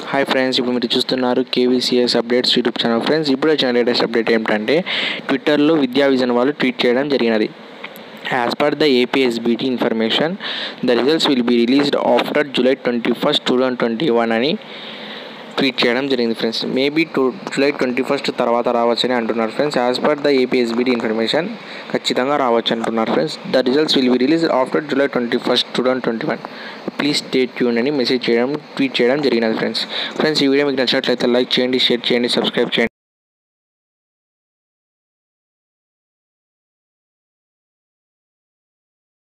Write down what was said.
hi friends ఇప్పుడు మీరు చూస్తున్నారు KVCS updates YouTube channel friends ఇప్పుడు వచ్చిన లేటెస్ట్ అప్డేట్ ఏమిటంటే ట్విట్టర్లో విద్యా విజన్ వాళ్ళు ట్వీట్ చేయడం జరిగినది as per the APSBT information the results will be released after July twenty first two thousand twenty one అని ట్వీట్ చేయడం జరిగింది friends maybe two July twenty first తర్వాత రావచ్చని అంటున్నారు friends as per the APSBT information ఖచ్చితంగా రావచ్చు అంటున్నారు friends the results will be release after July twenty first two thousand twenty one please stay tuned అని మెసేజ్ చేయడం ట్వీట్ చేయడం జరిగినది ఫ్రెండ్స్ ఫ్రెండ్స్ ఈ వీడియో మీకు నచ్చినట్లయితే లైక్ చేయండి షేర్ చేయండి సబ్స్క్రైబ్ చేయండి